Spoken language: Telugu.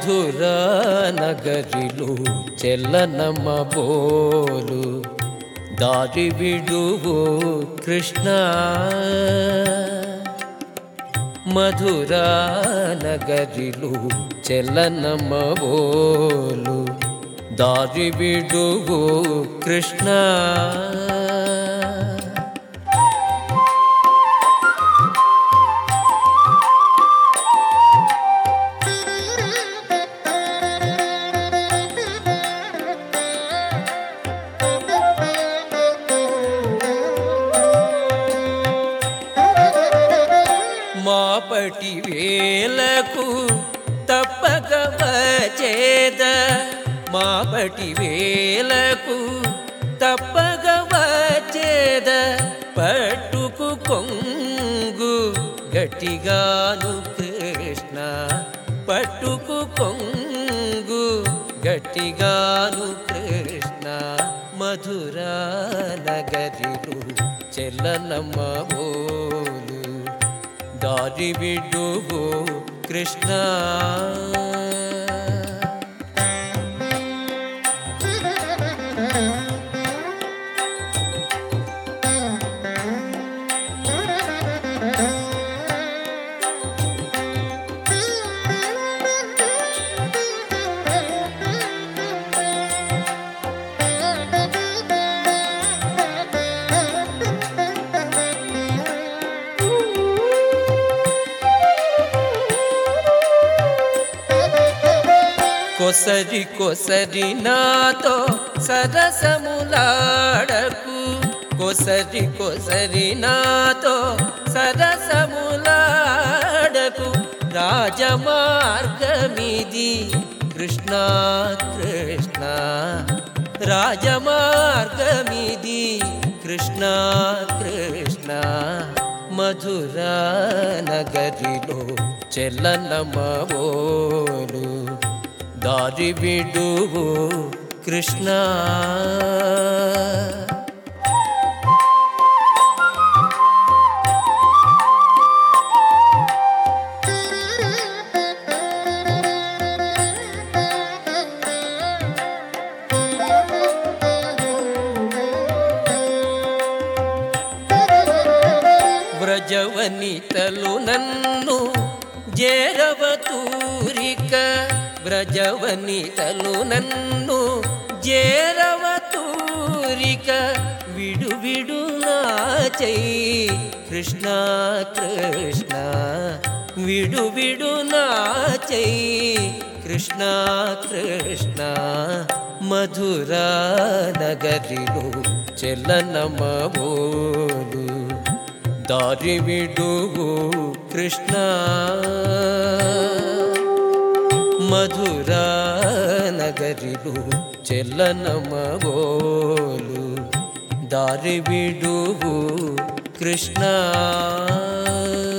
మధుర నగరిలు చెల్లనమ్మ బోలు దారి విడువు కృష్ణ మధుర నగరిలు చెల్లనమ్మ బోలు దారి విడువు కృష్ణ మాపటి వేలకు తప్పక వచ్చేద మాపటి వేలకు తప్పక వచ్చేద పట్టుకు కొంగు గట్టిగాను కృష్ణ పట్టుకు కొంగు గట్టిగాను కృష్ణ మధుర నగరిలు చెల్లనమ్మ బోలు దారి విడువు కృష్ణ కొసరి కొసరి నాతో సరసములాడకు కొసరి కొసరి నాతో సరసములాడకు రాజమార్గమిది కృష్ణ కృష్ణ రాజమార్గమిది కృష్ణ కృష్ణ మధుర నగరిలో చెల్లనమోలు దారి విడువు కృష్ణ వ్రజవనితలు నన్ను జేరవతూరిక వ్రజవనితలు నన్ను జేరవతూరిక విడు విడు నాచై కృష్ణ కృష్ణ విడు విడు నాచై కృష్ణ కృష్ణ మధుర నగరిలో చెల్లనమబోలు దారి విడువు కృష్ణ మధుర నగరిలు చెల్లనమగోలు దారి విడువు కృష్ణ